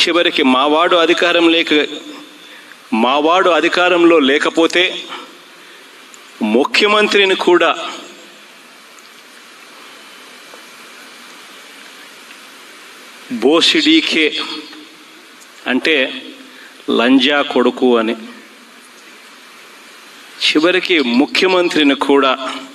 చివరికి మావాడు అధికారం లేక మావాడు అధికారంలో లేకపోతే ముఖ్యమంత్రిని కూడా బోసిడీకే అంటే లంజా కొడుకు అని చివరికి ముఖ్యమంత్రిని కూడా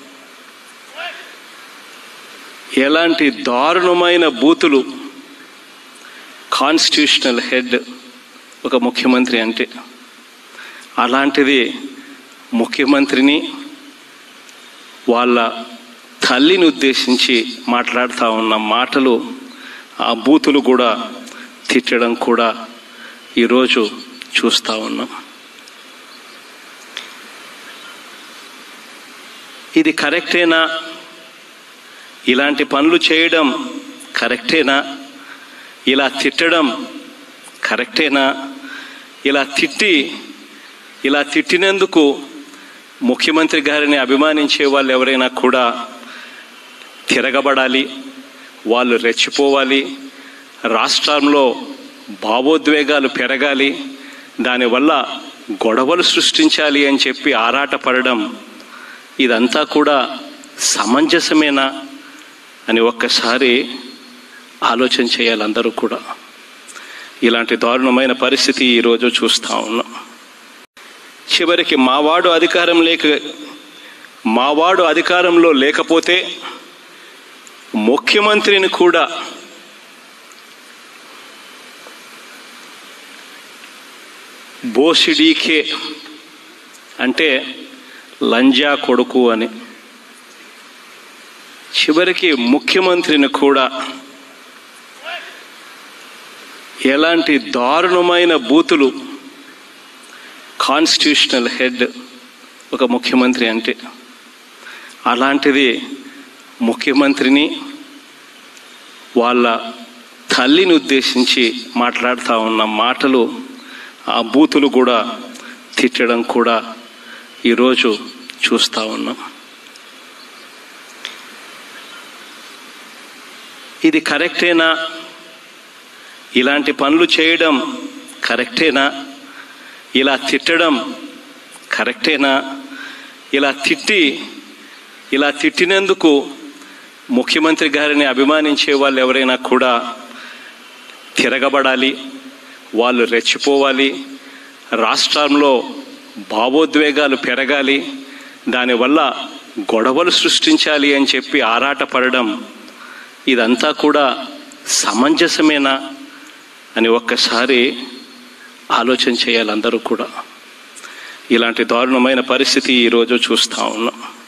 ఎలాంటి దారుణమైన బూతులు కాన్స్టిట్యూషనల్ హెడ్ ఒక ముఖ్యమంత్రి అంటే అలాంటిది ముఖ్యమంత్రిని వాళ్ళ తల్లిని ఉద్దేశించి మాట్లాడుతూ ఉన్న మాటలు ఆ బూతులు కూడా తిట్టడం కూడా ఈరోజు చూస్తూ ఉన్నాం ఇది కరెక్టేనా ఇలాంటి పనులు చేయడం కరెక్టేనా ఇలా తిట్టడం కరెక్టేనా ఇలా తిట్టి ఇలా తిట్టినందుకు ముఖ్యమంత్రి గారిని అభిమానించే వాళ్ళు ఎవరైనా కూడా తిరగబడాలి వాళ్ళు రెచ్చిపోవాలి రాష్ట్రంలో భావోద్వేగాలు పెరగాలి దానివల్ల గొడవలు సృష్టించాలి అని చెప్పి ఆరాటపడడం ఇదంతా కూడా సమంజసమేనా అని ఒక్కసారి ఆలోచన చేయాలి అందరూ కూడా ఇలాంటి దారుణమైన పరిస్థితి ఈరోజు చూస్తూ ఉన్నాం చివరికి మావాడు అధికారం లేక మావాడు అధికారంలో లేకపోతే ముఖ్యమంత్రిని కూడా బోసిడీకే అంటే లంజా కొడుకు అని చివరికి ముఖ్యమంత్రిని కూడా ఎలాంటి దారుణమైన బూతులు కాన్స్టిట్యూషనల్ హెడ్ ఒక ముఖ్యమంత్రి అంటే అలాంటిది ముఖ్యమంత్రిని వాళ్ళ తల్లిని ఉద్దేశించి మాట్లాడుతూ ఉన్న మాటలు ఆ బూతులు కూడా తిట్టడం కూడా ఈరోజు చూస్తూ ఉన్నాం ఇది కరెక్టేనా ఇలాంటి పనులు చేయడం కరెక్టేనా ఇలా తిట్టడం కరెక్టేనా ఇలా తిట్టి ఇలా తిట్టినందుకు ముఖ్యమంత్రి గారిని అభిమానించే వాళ్ళు ఎవరైనా కూడా తిరగబడాలి వాళ్ళు రెచ్చిపోవాలి రాష్ట్రంలో భావోద్వేగాలు పెరగాలి దానివల్ల గొడవలు సృష్టించాలి అని చెప్పి ఆరాటపడడం ఇదంతా కూడా సమంజసమేనా అని ఒక్కసారి ఆలోచన చేయాలి అందరూ కూడా ఇలాంటి దారుణమైన పరిస్థితి ఈరోజు చూస్తూ ఉన్నాం